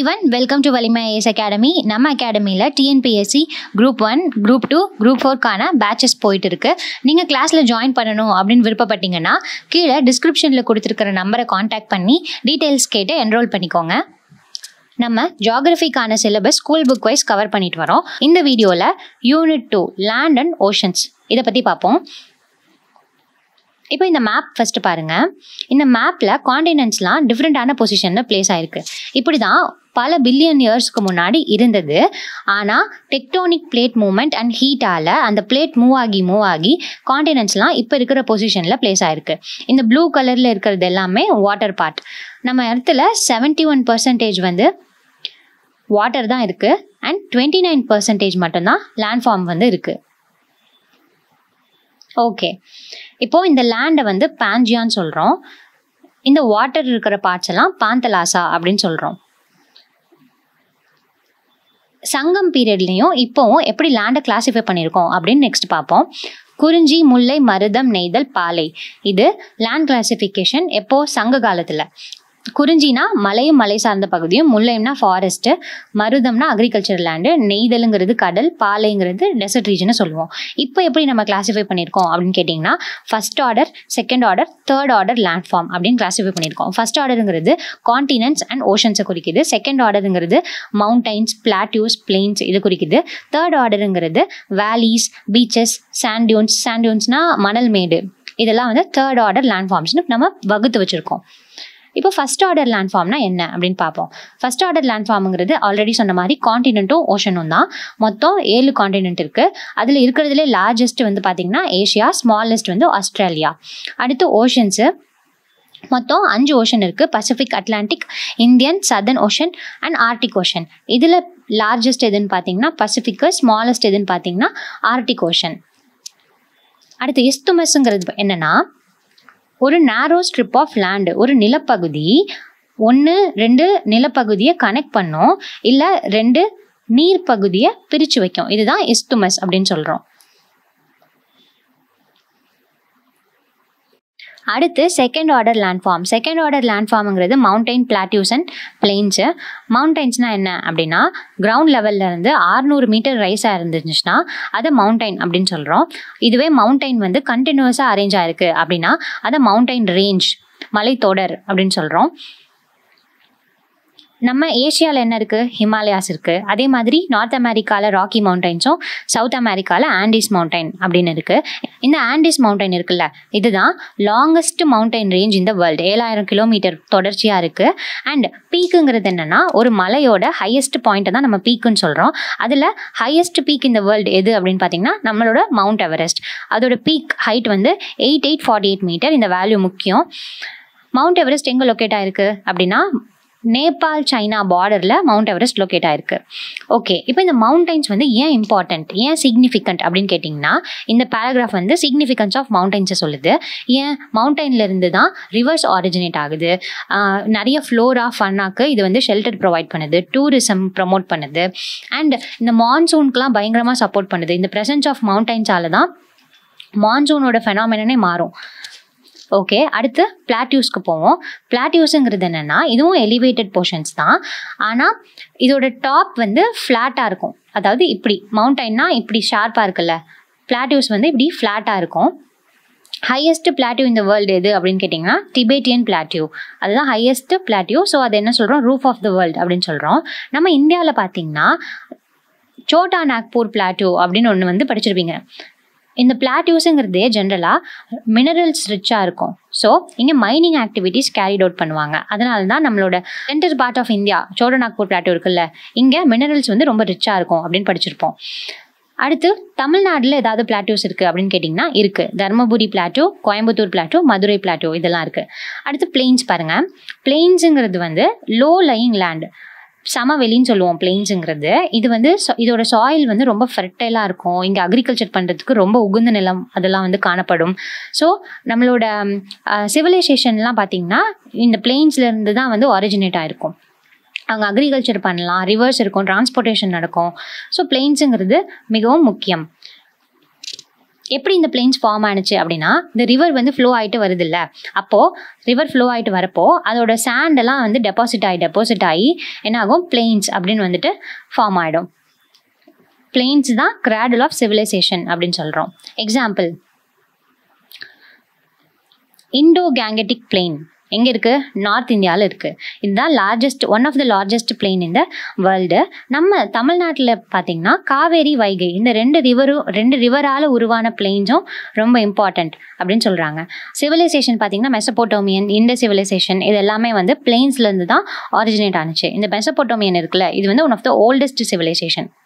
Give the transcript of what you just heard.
one welcome to Valimai IAS academy நம்ம அகாடமியில் TNPSC group one group two group ஃபோர்க்கான batches போயிட்டு இருக்கு நீங்கள் கிளாஸில் ஜாயின் பண்ணணும் அப்படின்னு விருப்பப்பட்டீங்கன்னா கீழே டிஸ்கிரிப்ஷனில் கொடுத்துருக்கிற நம்பரை காண்டாக்ட் பண்ணி டீட்டெயில்ஸ் கேட்டு என்ரோல் பண்ணிக்கோங்க நம்ம ஜாகிரஃபிக்கான syllabus school book wise cover பண்ணிட்டு வரோம் இந்த வீடியோவில் unit two land and oceans இதை பற்றி பார்ப்போம் இப்போ இந்த மேப் ஃபஸ்ட்டு பாருங்கள் இந்த மேப்பில் காண்டினென்ட்ஸ்லாம் டிஃப்ரெண்ட்டான பொசிஷனில் பிளேஸ் ஆயிருக்கு இப்படி தான் பல பில்லியன் இயர்ஸ்க்கு முன்னாடி இருந்தது ஆனால் டெக்டோனிக் பிளேட் மூவ்மெண்ட் அண்ட் ஹீட்டால் அந்த பிளேட் மூவ் ஆகி மூவ் ஆகி காண்டினென்ட்ஸ்லாம் இப்போ இருக்கிற பொசிஷனில் பிளேஸ் ஆயிருக்கு இந்த ப்ளூ கலரில் இருக்கிறது எல்லாமே வாட்டர் பார்ட் நம்ம இடத்துல செவன்ட்டி ஒன் பர்சன்டேஜ் வந்து வாட்டர் தான் இருக்குது அண்ட் டுவெண்ட்டி நைன் பர்சன்டேஜ் மட்டும்தான் லேண்ட் ஃபார்ம் வந்து இருக்குது ஓகே இப்போது இந்த லேண்டை வந்து பாஞ்சியான்னு சொல்கிறோம் இந்த வாட்டர் இருக்கிற பார்ட்ஸ் எல்லாம் பாந்தலாசா அப்படின்னு சொல்கிறோம் சங்கம் பீரியட்லேயும் இப்போவும் எப்படி லேண்டை கிளாஸிஃபை பண்ணியிருக்கோம் அப்படின்னு நெக்ஸ்ட் பார்ப்போம் குறிஞ்சி முல்லை மருதம் நெய்தல் பாலை இது லேண்ட் கிளாசிஃபிகேஷன் எப்போ சங்க காலத்தில் குறிஞ்சினா மலையும் மலை சார்ந்த பகுதியும் முல்லைம்னா ஃபாரஸ்ட்டு மருதம்னா அக்ரிகல்ச்சர் லேண்டு நெய்தலுங்கிறது கடல் பாலைங்கிறது டெசர்ட் ரீஜனை சொல்லுவோம் இப்போ எப்படி நம்ம கிளாஸிஃபை பண்ணியிருக்கோம் அப்படின்னு கேட்டிங்கன்னா first order second order third order land form அப்படின்னு கிளாஸிஃபை பண்ணியிருக்கோம் ஃபஸ்ட் ஆர்டருங்கிறது காண்டினென்ட்ஸ் அண்ட் ஓஷன்ஸை குறிக்குது செகண்ட் ஆர்டருங்கிறது மவுண்டைன்ஸ் பிளாட்யூஸ் பிளெயின்ஸ் இது குறிக்குது தேர்ட் ஆர்டருங்கிறது வேலிஸ் பீச்சஸ் சாண்டியூன்ஸ் சாண்டியூன்ஸ்னா மணல் மேடு இதெல்லாம் வந்து தேர்ட் ஆர்டர் லேண்ட் ஃபார்ம்ஸ்னு நம்ம வகுத்து வச்சுருக்கோம் இப்போ ஃபஸ்ட் ஆர்டர் லேண்ட் ஃபார்ம்னா என்ன அப்படின்னு பார்ப்போம் ஃபஸ்ட் ஆர்டர் லேண்ட் ஃபார்முங்கிறது ஆல்ரெடி சொன்ன மாதிரி காண்டினென்ட்டும் ஓஷனும் தான் மொத்தம் ஏழு காண்டினென்ட் இருக்குது அதில் இருக்கிறதுலே லார்ஜஸ்ட் வந்து பார்த்திங்கன்னா ஏஷியா ஸ்மாலஸ்ட் வந்து ஆஸ்திரேலியா அடுத்து ஓஷன்ஸு மொத்தம் அஞ்சு ஓஷன் இருக்குது Pacific Atlantic Indian southern ocean and Arctic ocean இதில் லார்ஜஸ்ட் எதுன்னு பார்த்தீங்கன்னா பசிபிக்கு ஸ்மாலஸ்ட் எதுன்னு பார்த்தீங்கன்னா ஆர்டிக் ஓஷன் அடுத்து இஸ்துமஸ்ங்கிறது என்னென்னா ஒரு நேரோ ஸ்ட்ரிப் ஆஃப் லேண்டு ஒரு நிலப்பகுதி ஒன்று ரெண்டு நிலப்பகுதியை கனெக்ட் பண்ணும் இல்லை ரெண்டு நீர் பகுதியை பிரித்து வைக்கும் இதுதான் இஸ்துமஸ் அப்படின்னு சொல்கிறோம் அடுத்து second order land form second order land ஃபார்முங்கிறது மவுண்டைன் பிளாட்யூஸ் அண்ட் பிளெயின்ஸு மவுண்டைன்ஸ்னால் என்ன அப்படின்னா கிரவுண்ட் லெவலில் இருந்து ஆறுநூறு மீட்டர் ரைஸாக இருந்துச்சுன்னா அதை மவுண்டைன் அப்படின்னு சொல்கிறோம் இதுவே மவுண்டைன் வந்து கண்டினியூஸாக அரேஞ்ச் ஆயிருக்கு அப்படின்னா அதை மவுண்டைன் ரேஞ்ச் மலைத்தொடர் அப்படின்னு சொல்கிறோம் நம்ம ஏஷியாவில் என்ன இருக்குது ஹிமாலயாஸ் இருக்குது அதே மாதிரி நார்த் அமெரிக்காவில் ராக்கி மவுண்டைன்ஸும் சவுத் அமெரிக்காவில் ஆண்டிஸ் மவுண்டைன் அப்படின்னு இருக்குது இந்த ஆண்டிஸ் மவுண்டைன் இருக்குல்ல இதுதான் லாங்கஸ்ட் மவுண்டைன் ரேஞ்ச் இந்த வேர்ல்டு ஏழாயிரம் கிலோமீட்டர் தொடர்ச்சியாக இருக்குது அண்ட் பீக்குங்கிறது என்னென்னா ஒரு மலையோட ஹையஸ்ட் பாயிண்ட்டை தான் நம்ம பீக்குன்னு சொல்கிறோம் அதில் ஹையஸ்ட் பீக் இந்த வேர்ல்டு எது அப்படின்னு பார்த்தீங்கன்னா நம்மளோட மவுண்ட் எவரெஸ்ட் அதோட பீக் ஹைட் வந்து eight eight forty eight metre இந்த வேல்யூ முக்கியம் மவுண்ட் எவரெஸ்ட் எங்கே லொக்கேட் ஆயிருக்கு அப்படின்னா நேபாள் சைனா பார்டரில் மவுண்ட் எவரெஸ்ட் லொக்கேட் ஆயிருக்கு ஓகே இப்போ இந்த மவுண்டைன்ஸ் வந்து ஏன் இம்பார்ட்டண்ட் ஏன் சிக்னிஃபிகண்ட் அப்படின்னு கேட்டிங்கன்னா இந்த பேராகிராஃப் வந்து சிக்னிஃபிகன்ஸ் ஆஃப் மவுண்டைன்ஸை சொல்லுது ஏன் மவுண்டைன்லேருந்து தான் ரிவர்ஸ் ஆரிஜினேட் ஆகுது நிறைய ஃப்ளோரா ஃபன்னாக்கு இது வந்து ஷெல்டர் ப்ரொவைட் பண்ணுது டூரிசம் ப்ரமோட் பண்ணுது அண்ட் இந்த மான்சூனுக்குலாம் பயங்கரமாக சப்போர்ட் பண்ணுது இந்த ப்ரெசன்ஸ் ஆஃப் மவுண்டைன்ஸால தான் மான்சூனோட ஃபெனாமினே மாறும் ஓகே அடுத்து பிளாட்யூஸ்க்கு போவோம் பிளாட்யூஸுங்கிறது என்னென்னா இதுவும் எலிவேட்டட் போர்ஷன்ஸ் தான் ஆனால் இதோட டாப் வந்து ஃப்ளாட்டாக இருக்கும் அதாவது இப்படி மவுண்டைன்னா இப்படி ஷார்ப்பாக இருக்குல்ல பிளாட்யூஸ் வந்து இப்படி ஃப்ளாட்டாக இருக்கும் ஹையஸ்ட் பிளாட்யூ இந்த வேர்ல்டு எது அப்படின்னு கேட்டிங்கன்னா டிபேட்டியன் பிளாட்யூ அதுதான் ஹையஸ்ட் பிளாட்யூ ஸோ அது என்ன சொல்கிறோம் ரூஃப் ஆஃப் த வேர்ல்டு அப்படின்னு சொல்கிறோம் நம்ம இந்தியாவில் பார்த்தீங்கன்னா சோட்டா நாக்பூர் பிளாட்யூ அப்படின்னு ஒன்று வந்து படிச்சிருப்பீங்க இந்த பிளாட்யூஸுங்கிறதே ஜென்ரலாக மினரல்ஸ் ரிச்சாக இருக்கும் ஸோ இங்கே மைனிங் ஆக்டிவிட்டீஸ் கேரிட் அவுட் பண்ணுவாங்க அதனால தான் நம்மளோட centre part of India Chotanagpur plateau இருக்குல்ல இங்கே மினரல்ஸ் வந்து ரொம்ப ரிச்சாக இருக்கும் அப்படின்னு படிச்சிருப்போம் அடுத்து தமிழ்நாட்டில் ஏதாவது பிளாட்யூஸ் இருக்குது அப்படின்னு கேட்டிங்கன்னா இருக்குது Dharmapuri plateau Coimbatore plateau Madurai plateau இதெல்லாம் இருக்குது அடுத்து பிளெயின்ஸ் பாருங்கள் பிளெயின்ஸுங்கிறது வந்து லோ லையிங் லேண்ட் சமவெளின்னு சொல்லுவோம் பிளெயின்ஸுங்கிறது இது வந்து இதோட சாயில் வந்து ரொம்ப ஃபெர்டைலாக இருக்கும் இங்கே அக்ரிகல்ச்சர் பண்ணுறதுக்கு ரொம்ப உகுந்த நிலம் அதெல்லாம் வந்து காணப்படும் ஸோ நம்மளோட சிவிலைசேஷன்லாம் பார்த்திங்கன்னா இந்த பிளெயின்ஸ்லேருந்து தான் வந்து ஒரிஜினேட் ஆகிருக்கும் அங்கே அக்ரிகல்ச்சர் பண்ணலாம் ரிவர்ஸ் இருக்கும் டிரான்ஸ்போர்ட்டேஷன் நடக்கும் ஸோ பிளெயின்ஸுங்கிறது மிகவும் முக்கியம் எப்படி இந்த பிளெயின்ஸ் ஃபார்ம் ஆனுச்சு அப்படின்னா இந்த ரிவர் வந்து ஃப்ளோ ஆகிட்டு வருது இல்லை அப்போது ரிவர் ஃப்ளோ ஆகிட்டு வரப்போ அதோட சாண்டெல்லாம் வந்து டெபாசிட் ஆகி டெபாசிட் ஆகி என்னாகும் பிளெயின்ஸ் அப்படின்னு வந்துட்டு ஃபார்ம் ஆகிடும் பிளெயின்ஸ் தான் கிராடல் ஆஃப் சிவிலைசேஷன் அப்படின்னு சொல்கிறோம் எக்ஸாம்பிள் இண்டோ கேங்கட்டிக் பிளெயின் எங்கே இருக்குது நார்த் இந்தியாவில் இருக்குது இதுதான் largest one of the largest plain இந்த வேர்ல்டு நம்ம தமிழ்நாட்டில் பார்த்தீங்கன்னா காவேரி வைகை இந்த ரெண்டு ரிவரும் ரெண்டு ரிவரால் உருவான பிளெயின்ஸும் ரொம்ப இம்பார்ட்டண்ட் அப்படின்னு சொல்கிறாங்க சிவிலைசேஷன் பார்த்தீங்கன்னா மெசப்போட்டோமியன் இந்த சிவிலைசேஷன் இது எல்லாமே வந்து பிளெயின்ஸ்லேருந்து தான் ஆரிஜினேட் ஆனுச்சு இந்த மெசப்போட்டோமியன் இருக்குல்ல இது வந்து one of the oldest civilisation